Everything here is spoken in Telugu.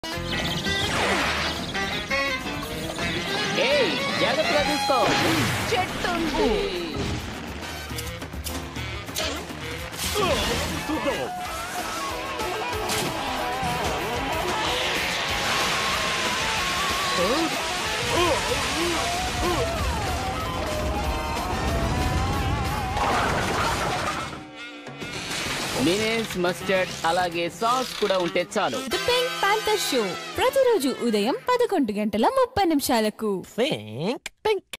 ఏయ్ జాగ్రత్తగా చూసుకో చెట్టు ఉంది మినేస్ మస్టర్డ్ అలాగే సాస్ కూడా ఉంటే చాలు ది పింక్ ప్యాంథర్ షో ప్రతిరోజు ఉదయం పదకొండు గంటల ముప్పై నిమిషాలకు Think pink.